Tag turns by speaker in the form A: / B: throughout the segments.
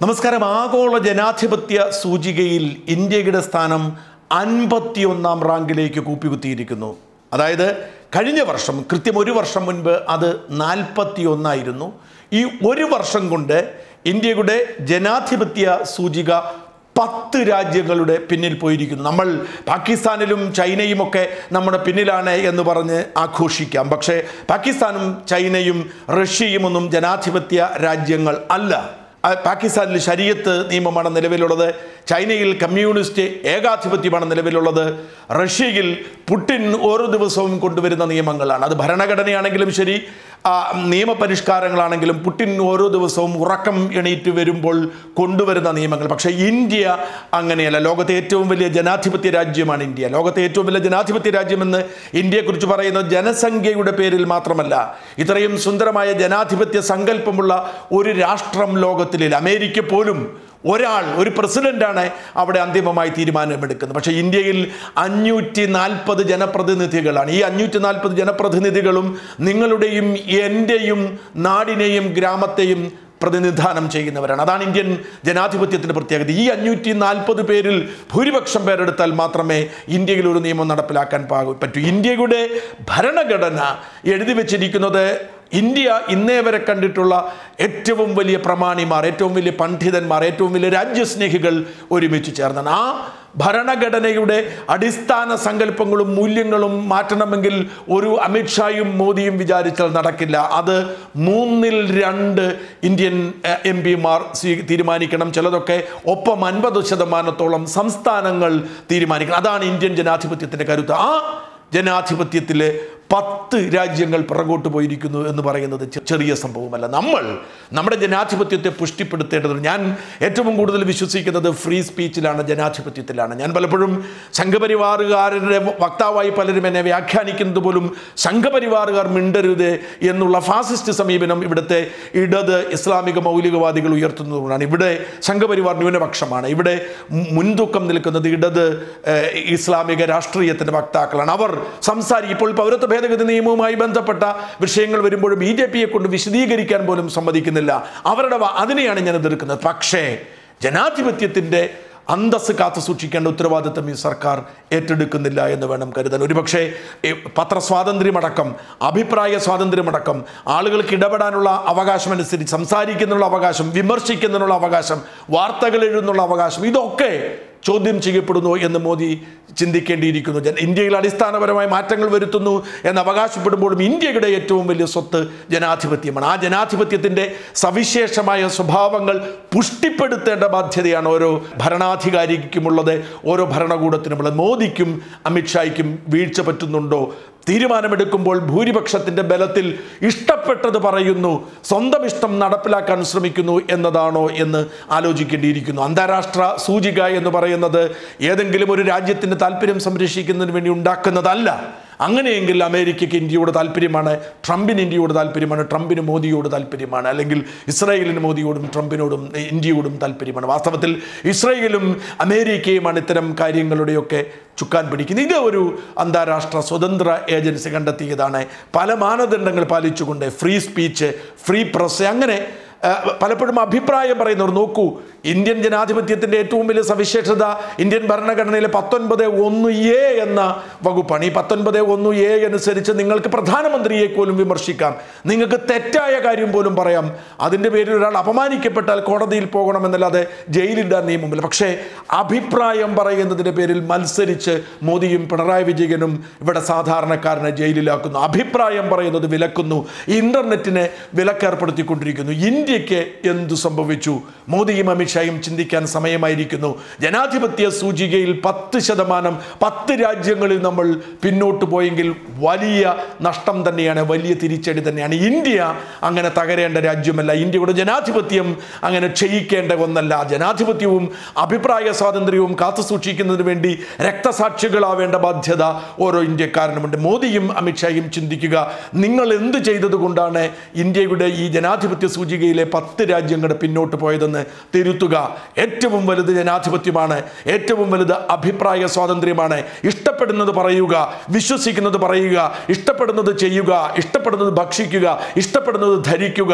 A: നമസ്കാരം ആഗോള ജനാധിപത്യ സൂചികയിൽ ഇന്ത്യയുടെ സ്ഥാനം അൻപത്തിയൊന്നാം റാങ്കിലേക്ക് കൂപ്പിക്കുത്തിയിരിക്കുന്നു അതായത് കഴിഞ്ഞ വർഷം കൃത്യം ഒരു വർഷം മുൻപ് അത് നാൽപ്പത്തി ഒന്നായിരുന്നു ഈ ഒരു വർഷം കൊണ്ട് ഇന്ത്യയുടെ ജനാധിപത്യ സൂചിക പത്ത് രാജ്യങ്ങളുടെ പിന്നിൽ പോയിരിക്കുന്നു നമ്മൾ പാകിസ്ഥാനിലും ചൈനയും ഒക്കെ നമ്മുടെ പിന്നിലാണ് എന്ന് പറഞ്ഞ് ആഘോഷിക്കാം പക്ഷേ പാകിസ്ഥാനും ചൈനയും റഷ്യയും ഒന്നും ജനാധിപത്യ രാജ്യങ്ങൾ അല്ല ആ, പാകിസ്ഥാനിൽ ശരീയത്ത് നിയമമാണ് നിലവിലുള്ളത് ചൈനയിൽ കമ്മ്യൂണിസ്റ്റ് ഏകാധിപത്യമാണ് നിലവിലുള്ളത് റഷ്യയിൽ പുടിൻ ഓരോ ദിവസവും കൊണ്ടുവരുന്ന നിയമങ്ങളാണ് അത് ഭരണഘടനയാണെങ്കിലും ശരി ആ, നിയമപരിഷ്കാരങ്ങളാണെങ്കിലും പുടിൻ ഓരോ ദിവസവും ഉറക്കം എണീറ്റ് വരുമ്പോൾ കൊണ്ടുവരുന്ന നിയമങ്ങൾ പക്ഷേ ഇന്ത്യ അങ്ങനെയല്ല ലോകത്തെ ഏറ്റവും വലിയ ജനാധിപത്യ രാജ്യമാണ് ഇന്ത്യ ലോകത്തെ ഏറ്റവും വലിയ ജനാധിപത്യ രാജ്യമെന്ന് ഇന്ത്യയെക്കുറിച്ച് പറയുന്നത് ജനസംഖ്യയുടെ പേരിൽ മാത്രമല്ല ഇത്രയും സുന്ദരമായ ജനാധിപത്യ സങ്കല്പമുള്ള ഒരു രാഷ്ട്രം ലോകത്തിലില്ല അമേരിക്ക പോലും ഒരാൾ ഒരു പ്രസിഡന്റാണ് അവിടെ അന്തിമമായി തീരുമാനമെടുക്കുന്നത് പക്ഷേ ഇന്ത്യയിൽ അഞ്ഞൂറ്റി നാൽപ്പത് ജനപ്രതിനിധികളാണ് ഈ അഞ്ഞൂറ്റി നാൽപ്പത് ജനപ്രതിനിധികളും നിങ്ങളുടെയും എൻ്റെയും നാടിനെയും ഗ്രാമത്തെയും പ്രതിനിധാനം ചെയ്യുന്നവരാണ് അതാണ് ഇന്ത്യൻ ജനാധിപത്യത്തിൻ്റെ പ്രത്യേകത ഈ അഞ്ഞൂറ്റി നാൽപ്പത് പേരിൽ ഭൂരിപക്ഷം പേരെടുത്താൽ മാത്രമേ ഇന്ത്യയിൽ ഒരു നിയമം നടപ്പിലാക്കാൻ പാകൂ പറ്റൂ ഇന്ത്യയുടെ ഭരണഘടന എഴുതി വച്ചിരിക്കുന്നത് ഇന്ത്യ ഇന്നേ വരെ കണ്ടിട്ടുള്ള ഏറ്റവും വലിയ പ്രമാണിമാർ ഏറ്റവും വലിയ പണ്ഡിതന്മാർ ഏറ്റവും വലിയ രാജ്യസ്നേഹികൾ ഒരുമിച്ച് ചേർന്നാണ് ആ ഭരണഘടനയുടെ അടിസ്ഥാന സങ്കല്പങ്ങളും മൂല്യങ്ങളും മാറ്റണമെങ്കിൽ ഒരു അമിത്ഷായും മോദിയും വിചാരിച്ചാൽ നടക്കില്ല അത് മൂന്നിൽ രണ്ട് ഇന്ത്യൻ എം പിമാർ തീരുമാനിക്കണം ചിലതൊക്കെ ഒപ്പം അൻപത് ശതമാനത്തോളം സംസ്ഥാനങ്ങൾ തീരുമാനിക്കണം അതാണ് ഇന്ത്യൻ ജനാധിപത്യത്തിൻ്റെ കരുത്ത് ആ ജനാധിപത്യത്തിലെ പത്ത് രാജ്യങ്ങൾ പിറകോട്ട് പോയിരിക്കുന്നു എന്ന് പറയുന്നത് ചെ- ചെറിയ സംഭവമല്ല നമ്മൾ നമ്മുടെ ജനാധിപത്യത്തെ പുഷ്ടിപ്പെടുത്തേണ്ടതുണ്ട് ഞാൻ ഏറ്റവും കൂടുതൽ വിശ്വസിക്കുന്നത് ഫ്രീ സ്പീച്ചിലാണ് ജനാധിപത്യത്തിലാണ് ഞാൻ പലപ്പോഴും സംഘപരിവാറുകാരുടെ വക്താവായി പലരും എന്നെ വ്യാഖ്യാനിക്കുന്നത് പോലും സംഘപരിവാറുകാർ മിണ്ടരുത് എന്നുള്ള ഫാസിസ്റ്റ് സമീപനം ഇവിടുത്തെ ഇടത് ഇസ്ലാമിക മൗലികവാദികൾ ഉയർത്തുന്നതുകൊണ്ടാണ് ഇവിടെ സംഘപരിവാർ ന്യൂനപക്ഷമാണ് ഇവിടെ മു- മുൻതൂക്കം നിൽക്കുന്നത് ഇടത് ഏഹ്, ഇസ്ലാമിക രാഷ്ട്രീയത്തിൻ്റെ വക്താക്കളാണ് അവർ സംസാരിക്കും ഇപ്പോൾ പൗരത്വ ഭേദഗതി നിയമവുമായി ബന്ധപ്പെട്ട വിഷയങ്ങൾ വരുമ്പോഴും ബി ജെ പിയെ കൊണ്ട് വിശദീകരിക്കാൻ പോലും സമ്മതിക്കുന്നില്ല അവരുടെ വ- അതിനെയാണ് ഞാൻ എതിർക്കുന്നത് പക്ഷേ ജനാധിപത്യത്തിൻ്റെ അന്തസ് കാത്തു സൂക്ഷിക്കേണ്ട ഉത്തരവാദിത്തം ഈ സർക്കാർ ഏറ്റെടുക്കുന്നില്ല എന്ന് വേണം കരുതാൻ ഒരുപക്ഷെ ഈ പത്രസ്വാതന്ത്ര്യമടക്കം അഭിപ്രായ സ്വാതന്ത്ര്യമടക്കം ആളുകൾക്ക് ഇടപെടാനുള്ള അവകാശമനുസരിച്ച് സംസാരിക്കുന്നതിനുള്ള അവകാശം വിമർശിക്കുന്നതിനുള്ള അവകാശം വാർത്തകൾ എഴുതുന്നുള്ള അവകാശം ഇതൊക്കെ ചോദ്യം ചെയ്യപ്പെടുന്നു എന്ന് മോദി ചിന്തിക്കേണ്ടിയിരിക്കുന്നു ജന- ഇന്ത്യയിൽ അടിസ്ഥാനപരമായ മാറ്റങ്ങൾ വരുത്തുന്നു എന്ന് അവകാശപ്പെടുമ്പോഴും ഇന്ത്യയുടെ ഏറ്റവും വലിയ സ്വത്ത് ജനാധിപത്യമാണ് ആ ജനാധിപത്യത്തിൻ്റെ സവിശേഷമായ സ്വഭാവങ്ങൾ പുഷ്ടിപ്പെടുത്തേണ്ട ബാധ്യതയാണ് ഓരോ ഭരണാധികാരിക്കുമുള്ളത് ഓരോ ഭരണകൂടത്തിനുമുള്ളത് മോദിക്കും അമിത്ഷായ്ക്കും വീഴ്ച പറ്റുന്നുണ്ടോ തീരുമാനമെടുക്കുമ്പോൾ ഭൂരിപക്ഷത്തിൻ്റെ ബലത്തിൽ ഇഷ്ടപ്പെട്ടത് പറയുന്നു സ്വന്തം ഇഷ്ടം നടപ്പിലാക്കാൻ ശ്രമിക്കുന്നു എന്നതാണോ എന്ന് ആലോചിക്കേണ്ടിയിരിക്കുന്നു അന്താരാഷ്ട്ര സൂചിക എന്ന് പറയുന്നത് ഏതെങ്കിലും ഒരു രാജ്യത്തിൻ്റെ താല്പര്യം സംരക്ഷിക്കുന്നതിന് വേണ്ടി ഉണ്ടാക്കുന്നതല്ല അങ്ങനെയെങ്കിൽ അമേരിക്കയ്ക്ക് ഇന്ത്യയോട് താല്പര്യമാണ് ട്രംപിന് ഇന്ത്യയോട് താല്പര്യമാണ് ട്രംപിന് മോദിയോട് താല്പര്യമാണ് അല്ലെങ്കിൽ ഇസ്രായേലിന് മോദിയോടും ട്രംപിനോടും ഇന്ത്യയോടും താല്പര്യമാണ് വാസ്തവത്തിൽ ഇസ്രായേലും അമേരിക്കയുമാണ് ഇത്തരം കാര്യങ്ങളുടെയൊക്കെ ചുക്കാൻ പിടിക്കുന്നത് ഇത് ഒരു അന്താരാഷ്ട്ര സ്വതന്ത്ര ഏജൻസി കണ്ടെത്തിയതാണ് പല മാനദണ്ഡങ്ങൾ പാലിച്ചുകൊണ്ട് ഫ്രീ സ്പീച്ച് ഫ്രീ പ്രസ് അങ്ങനെ ആ, പലപ്പോഴും അഭിപ്രായം പറയുന്നവർ നോക്കൂ ഇന്ത്യൻ ജനാധിപത്യത്തിൻ്റെ ഏറ്റവും വലിയ സവിശേഷത ഇന്ത്യൻ ഭരണഘടനയിലെ പത്തൊൻപത് ഒന്ന് എ എന്ന വകുപ്പാണ് ഈ പത്തൊൻപത് ഒന്ന് എ അനുസരിച്ച് നിങ്ങൾക്ക് പ്രധാനമന്ത്രിയെ പോലും വിമർശിക്കാം നിങ്ങൾക്ക് തെറ്റായ കാര്യം പോലും പറയാം അതിൻ്റെ പേരിൽ ഒരാൾ അപമാനിക്കപ്പെട്ടാൽ കോടതിയിൽ പോകണമെന്നല്ലാതെ ജയിലിടാൻ നിയമമില്ല പക്ഷേ അഭിപ്രായം പറയുന്നതിൻ്റെ പേരിൽ മത്സരിച്ച് മോദിയും പിണറായി വിജയനും ഇവിടെ സാധാരണക്കാരനെ ജയിലിലാക്കുന്നു അഭിപ്രായം പറയുന്നത് വിലക്കുന്നു ഇന്റർനെറ്റിനെ വിലക്കേർപ്പെടുത്തിക്കൊണ്ടിരിക്കുന്നു ഇന്ത്യക്ക് എന്തു സംഭവിച്ചു മോദിയും അമിത്ഷായും ചിന്തിക്കാൻ സമയമായിരിക്കുന്നു ജനാധിപത്യ സൂചികയിൽ പത്ത് ശതമാനം പത്ത് രാജ്യങ്ങളിൽ നമ്മൾ പിന്നോട്ട് പോയെങ്കിൽ വലിയ നഷ്ടം തന്നെയാണ് വലിയ തിരിച്ചടി തന്നെയാണ് ഇന്ത്യ അങ്ങനെ തകരേണ്ട രാജ്യമല്ല ഇന്ത്യയുടെ ജനാധിപത്യം അങ്ങനെ ക്ഷയിക്കേണ്ട ഒന്നല്ല ജനാധിപത്യവും അഭിപ്രായ സ്വാതന്ത്ര്യവും കാത്തു സൂക്ഷിക്കുന്നതിന് വേണ്ടി രക്തസാക്ഷികളാവേണ്ട ബാധ്യത ഓരോ ഇന്ത്യക്കാരനുമുണ്ട് മോദിയും അമിത്ഷായും ചിന്തിക്കുക നിങ്ങൾ എന്ത് ചെയ്തതുകൊണ്ടാണ് ഇന്ത്യയുടെ ഈ ജനാധിപത്യ സൂചികയിലെ പത്ത് രാജ്യങ്ങളുടെ പിന്നോട്ട് പോയതെന്ന് തിരുത്തുക ഏറ്റവും വലുത് ജനാധിപത്യമാണ് ഏറ്റവും വലുത് അഭിപ്രായ സ്വാതന്ത്ര്യമാണ് ഇഷ്ടപ്പെടുന്നത് പറയുക വിശ്വസിക്കുന്നത് പറയുക ഇഷ്ടപ്പെടുന്നത് ചെയ്യുക ഇഷ്ടപ്പെടുന്നത് ഭക്ഷിക്കുക ഇഷ്ടപ്പെടുന്നത് ധരിക്കുക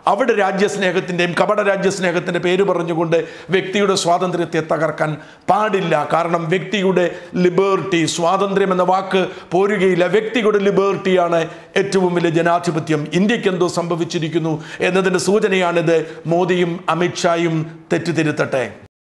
A: അവിടെ രാജ്യസ്നേഹത്തിൻ്റെയും കപട രാജ്യസ്നേഹത്തിൻ്റെ പേര് പറഞ്ഞുകൊണ്ട് വ്യക്തിയുടെ സ്വാതന്ത്ര്യത്തെ തകർക്കാൻ പാടില്ല കാരണം വ്യക്തിയുടെ ലിബേർട്ടി സ്വാതന്ത്ര്യം എന്ന വാക്ക് പോരുകയില്ല വ്യക്തിയുടെ ലിബേർട്ടിയാണ് ഏറ്റവും വലിയ ജനാധിപത്യം ഇന്ത്യക്ക് എന്തോ സംഭവിച്ചിരിക്കുന്നു എന്നതിൻ്റെ സൂചനയാണിത് മോദിയും അമിത്ഷായും തെറ്റിതിരുത്തട്ടെ